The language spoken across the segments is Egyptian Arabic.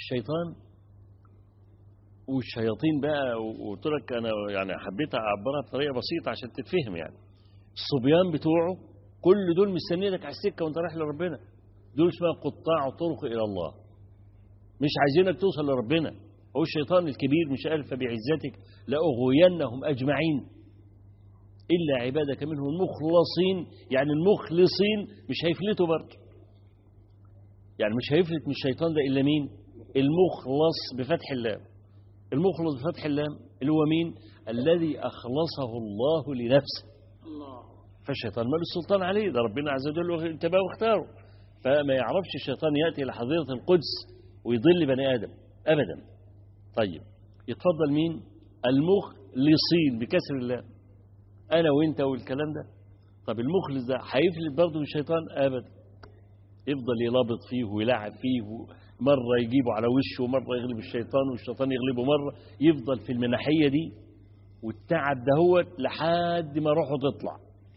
الشيطان والشياطين بقى وقلت لك انا يعني حبيت اعبرها بطريقه بسيطه عشان تتفهم يعني الصبيان بتوعه كل دول مستنيينك على السكه وانت رايح لربنا دول اسمها قطاع طرق الى الله مش عايزينك توصل لربنا هو الشيطان الكبير مش قال فبعزتك لاغوينهم اجمعين الا عبادك منهم المخلصين يعني المخلصين مش هيفلتوا برضه يعني مش هيفلت من الشيطان ده الا مين المخلص بفتح اللام المخلص بفتح اللام اللي هو مين الذي اخلصه الله لنفسه الله فالشيطان ماله السلطان عليه ده ربنا عز وجل انتبه واختاره فما يعرفش الشيطان ياتي الى حظيره القدس ويضل بني ادم ابدا طيب يتفضل مين المخلصين بكسر اللام انا وانت والكلام ده طب المخلص ده هيفلت برضه من الشيطان ابدا يفضل يلابط فيه ويلعب فيه مرة يجيبه على وشه ومرة يغلب الشيطان والشيطان يغلبه مرة يفضل في المناحية دي والتعب دهوت لحد ما روحه تطلع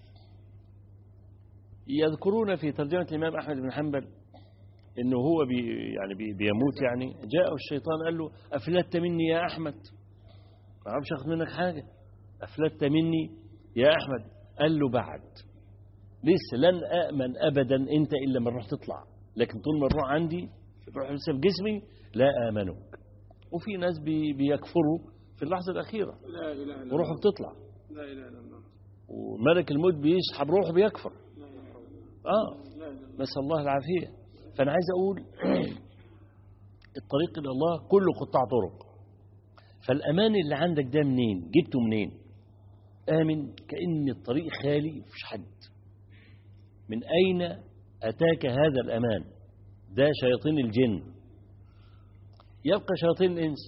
يذكرون في ترجمة الإمام أحمد بن حنبل إنه هو بي يعني بي بيموت يعني جاءه الشيطان قال له أفلت مني يا أحمد ما أعرفش أخذ منك حاجة أفلت مني يا أحمد قال له بعد لسه لن أأمن أبدا أنت إلا من روح تطلع لكن طول ما الروح عندي الروح لسه في جسمي لا آمنك وفي ناس بي بيكفروا في اللحظة الأخيرة لا اله الا الله وروحه بتطلع لا اله الا الله وملك الموت بيسحب روحه بيكفر لا اله الا الله آه لا اله الا الله نسأل الله العافية فأنا عايز أقول الطريق إلى الله كله قطاع طرق فالأمان اللي عندك ده منين جبته منين آمن كأن الطريق خالي مفيش حد من أين أتاك هذا الأمان ده شياطين الجن يبقى شياطين الإنس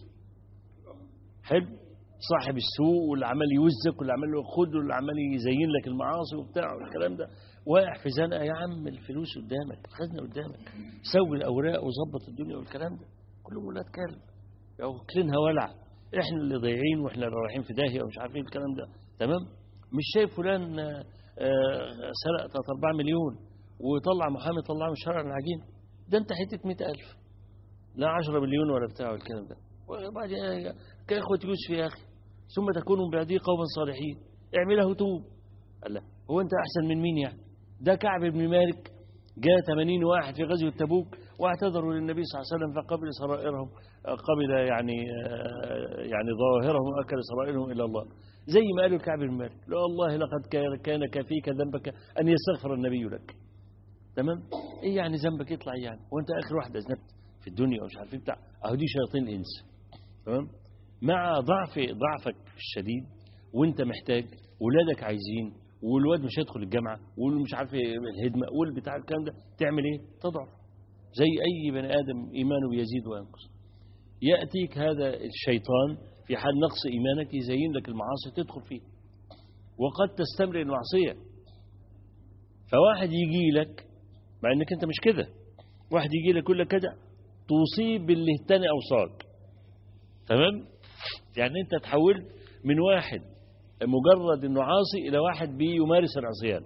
حلو صاحب السوق واللي عمال يوزك واللي عمال ياخد واللي عمال يزين لك المعاصي وبتاع والكلام ده واقع في زنقه يا عم الفلوس قدامك الخزنه قدامك سوي الاوراق وظبط الدنيا والكلام ده كلهم ولاد كلب واكلينها ولع احنا اللي ضايعين واحنا اللي رايحين في داهيه ومش عارفين الكلام ده تمام مش شايف فلان آه، آه، سرق 3 4 مليون وطلع محامي طلعه من شرع العجين ده انت حته 100000 لا 10 مليون ولا بتاع الكلام ده وبعدين كاخوة يوسف يا اخي ثم تكون من بعده قوما صالحين اعمله توب قال لا هو انت احسن من مين يعني ده كعب بن مالك جاء 80 واحد في غزوة تبوك واعتذروا للنبي صلى الله عليه وسلم فقبل سرائرهم قبل يعني آه، يعني ظواهرهم واكل سرائرهم الى الله زي ما قالوا كعب بن مالك لا والله لقد كان- كان كفيك ذنبك ان يستغفر النبي لك تمام ايه يعني ذنبك يطلع إيه يعني وانت اخر واحد اذنبت في الدنيا ومش عارف إيه بتاع اهو دي شياطين الانس تمام مع ضعف ضعفك الشديد وانت محتاج ولادك عايزين والواد مش هيدخل الجامعه والمش عارف إيه الهدمه والبتاع الكلام ده تعمل ايه تضعف زي اي بني ادم ايمانه يزيد وينقص ياتيك هذا الشيطان في حال نقص ايمانك يزين لك المعاصي تدخل فيه وقد تستمر المعصيه فواحد يجي لك مع انك انت مش كده واحد يجي لك يقول لك كده تصيب باللي التاني اوصاك تمام يعني انت تحولت من واحد مجرد انه عاصي الى واحد بيمارس العصيان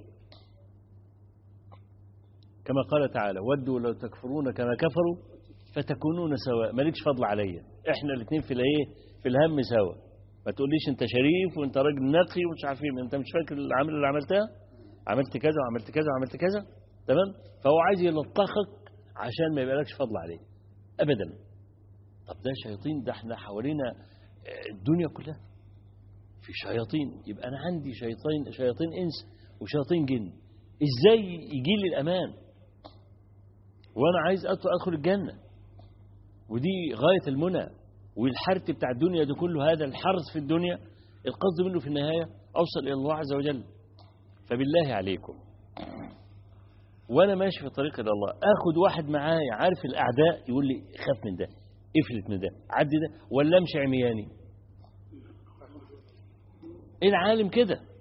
كما قال تعالى ودوا لو تكفرون كما كفروا فتكونون سواء مالكش فضل عليا احنا الاثنين في الايه في الهم سوا ما تقوليش انت شريف وانت راجل نقي ومش عارف ايه انت مش فاكر العمل اللي عملتها عملت كذا وعملت كذا وعملت كذا تمام فهو عايز يلطخك عشان ما يبقالكش فضل عليه ابدا طب ده شياطين ده احنا حوالينا آه، الدنيا كلها في شياطين يبقى انا عندي شياطين شياطين انس وشياطين جن ازاي يجي لي الامان وانا عايز أدخل ادخل الجنه ودي غايه المنى والحرث بتاع الدنيا ده كله هذا الحرث في الدنيا القصد منه في النهايه اوصل الى الله عز وجل فبالله عليكم وانا ماشي في طريق الى الله اخد واحد معايا عارف الاعداء يقول لي خاف من ده افلت من ده عدي ده ولا امشي عمياني العالم كده